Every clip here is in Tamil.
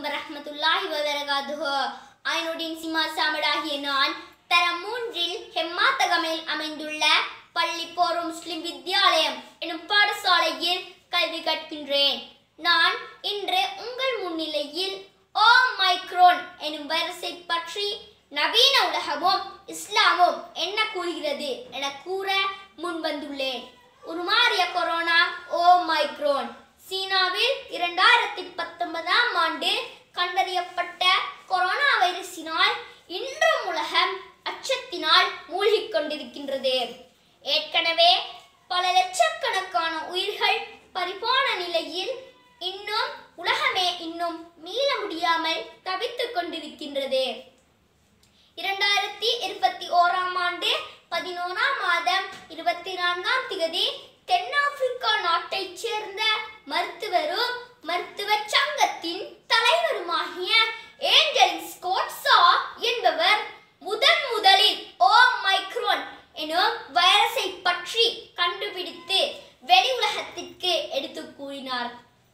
வரஹ்மத்துல்லாஹி வபரகாத்துஹு ஐனுடின் சிமா சாமடாகிய நான் தரம் மூன்றில் ஹெம்மாத்தகமையில் அமைந்துள்ள பள்ளி போரும் முஸ்லிம் வித்யாலயம் எனும் பாடசாலையில் கல்வி கற்கின்றேன் நான் இன்று உங்கள் முன்னிலையில் ஓ மைக்ரோன் எனும் வைரஸை பற்றி நவீன உலகமும் இஸ்லாமும் என்ன கூறுகிறது என கூற முன்வந்துள்ளேன் உருமாறிய கொரோனா ஓ மைக்ரோன் சீனாவில் இரண்டாயிரத்தி பத்தொன்பதாம் ஆண்டு கண்டறியப்பட்ட கொரோனா வைரஸினால் இன்றும் உலகம் அச்சத்தினால் மூழ்கிக் கொண்டிருக்கின்றது ஏற்கனவே பல லட்சக்கணக்கான உயிர்கள் பறிபோன நிலையில் இன்னும் உலகமே இன்னும் மீள முடியாமல் தவித்துக் கொண்டிருக்கின்றது இரண்டாயிரத்தி இருபத்தி ஓராம் ஆண்டு பதினோராம் மாதம் இருபத்தி நான்காம் திகதி தென்னாப்பிரிக்கா நாட்டைச் சேர்ந்த மருத்துவரும் மருத்துவ சங்கத்தின் தலைவருமாகிய ஏஞ்சல் ஸ்கோட்ஸா என்பவர் முதன் முதலில் ஓ மைக்ரோன் எனும் வைரஸை பற்றி கண்டுபிடித்து வெளி உலகத்திற்கு எடுத்து கூறினார்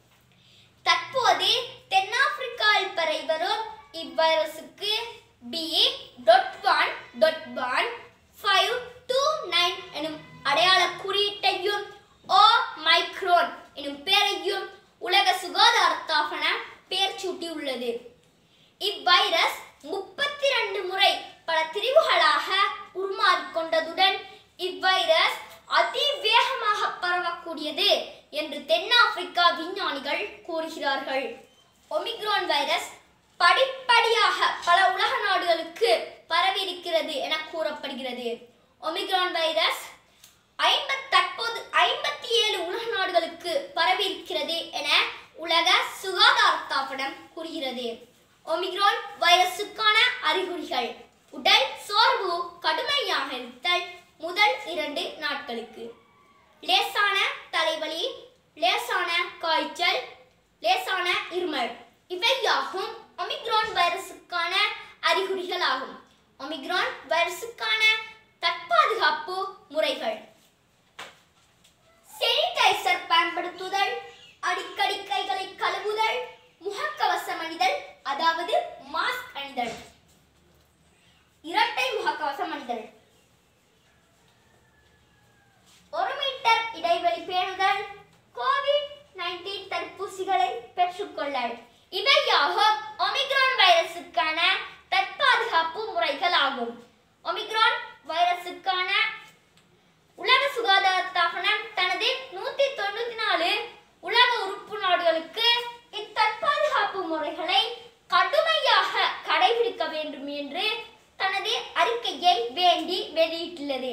தற்போது தென்னாப்பிரிக்காவில் பரவி இவ்வைரசுக்கு B dot one dot one five two nine எனும் அடையாள குறியீட்டையும் ஓ மைக்ரோன் எனும் பெயரையும் உலக சுகாதார ஸ்தாபனம் பெயர் சூட்டியுள்ளது இவ்வைரஸ் முப்பத்தி ரெண்டு முறை பல திரிவுகளாக உருமாறிக் கொண்டதுடன் இவ்வைரஸ் அதிவேகமாக பரவக்கூடியது என்று தென்னாப்பிரிக்கா விஞ்ஞானிகள் கூறுகிறார்கள் ஒமிக்ரான் வைரஸ் படிப்படியாக பல உலக நாடுகளுக்கு பரவி இருக்கிறது என கூறப்படுகிறது ஒமிக்ரான் வைரஸ் ஐம்பத் தற்போது ஐம்பத்தி ஏழு உலக நாடுகளுக்கு பரவி இருக்கிறது என உலக சுகாதார ஸ்தாபனம் கூறுகிறது ஒமிக்ரான் வைரஸுக்கான அறிகுறிகள் உடல் சோர்வு கடுமையாக இருத்தல் முதல் இரண்டு நாட்களுக்கு லேசான தலைவலி லேசான காய்ச்சல் லேசான இருமல் இவையாகும் ஒமிக்ரான் வைரஸுக்கான அறிகுறிகள் ஆகும் ஒமிக்ரான் வைரஸுக்கான தற்பாதுகாப்பு முறைகள் சானிடைசர் பயன்படுத்துதல் அடிக்கடி கைகளை கழுவுதல் முகக்கவசம் அணிதல் அதாவது மாஸ்க் அணிதல் இரட்டை முகக்கவசம் அணிதல் ஒரு மீட்டர் இடைவெளி பேணுதல் கோவிட் நைன்டீன் தடுப்பூசிகளை பெற்றுக்கொள்ளல் இவையாகும் ஒமிக்ரான் வைரஸுக்கான தற்பாதுகாப்பு முறைகள் ஆகும் ஒமிக்ரான் வைரஸுக்கான உலக சுகாதார ஸ்தாபனம் தனது நூத்தி தொண்ணூத்தி நாலு உலக உறுப்பு நாடுகளுக்கு இத்தற்பாதுகாப்பு முறைகளை கடுமையாக கடைபிடிக்க வேண்டும் என்று தனது அறிக்கையை வேண்டி வெளியிட்டுள்ளது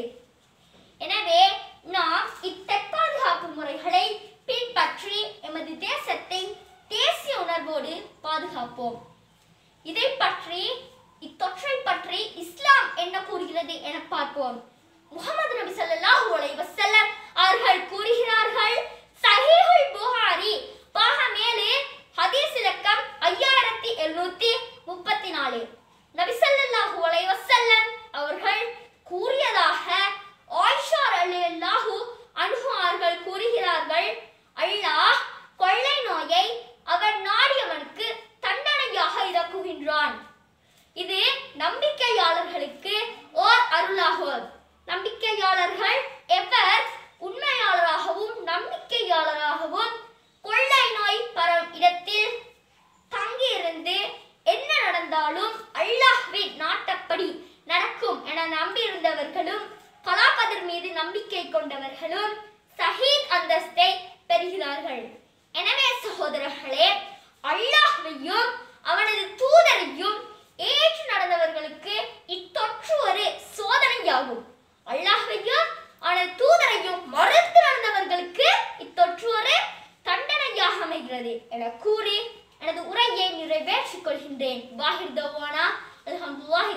எனவே நாம் இத்தற்பாதுகாப்பு முறைகளை பின்பற்றி எமது தேசத்தை தேசிய உணர்வோடு பாதுகாப்போம் இதை பற்றி இத்தொற்றை பற்றி இஸ்லாம் என்ன கூறுகிறது என பார்ப்போம் முகமது நபி ஸல்லல்லாஹு அலைஹி வஸல்லம் அவர்கள் கூறுகிறார்கள் சஹீஹுல் புகாரி பாகம் ஏழு ஹதீஸ் இலக்கம் ஐயாயிரத்தி எழுநூத்தி முப்பத்தி நாலு நபி ஸல்லல்லாஹு அலைஹி வஸல்லம் அவர்கள் கூறியதாக ஆயிஷா ரலியல்லாஹு அன்ஹு அவர்கள் கூறுகிறார்கள் அல்லாஹ் கொள்ளை நோயை அவர் நாடியவனுக்கு தண்டனையாக இறக்குகின்றான் இது நம்பிக்கையாளர்களுக்கு ஓர் அருளாகும் நம்பிக்கையாளர்கள் எவர் உண்மையாளராகவும் நம்பிக்கையாளராகவும் கொள்ளை நோய் பரவும் இடத்தில் தங்கியிருந்து என்ன நடந்தாலும் அல்லாஹ்வின் நாட்டப்படி நடக்கும் என நம்பியிருந்தவர்களும் கலாபதர் மீது நம்பிக்கை கொண்டவர்களும் சஹீத் அந்தஸ்தை பெறுகிறார்கள் எனவே சகோதரர்களே அல்லாஹ்வையும் அவனது தூதரையும் ஏற்று நடந்தவர்களுக்கு இத்தொற்று ஒரு சோதனையாகும் அல்லாஹ்வையும் அவனது தூதரையும் மறுத்து நடந்தவர்களுக்கு இத்தொற்று ஒரு தண்டனையாக அமைகிறது என கூறி எனது உரையை நிறைவேற்றிக் கொள்கின்றேன் வாஹிர் தவானா அல்ஹம்துலில்லாஹி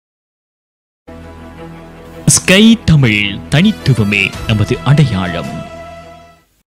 ஸ்கை தமிழ் தனித்துவமே நமது அடையாளம்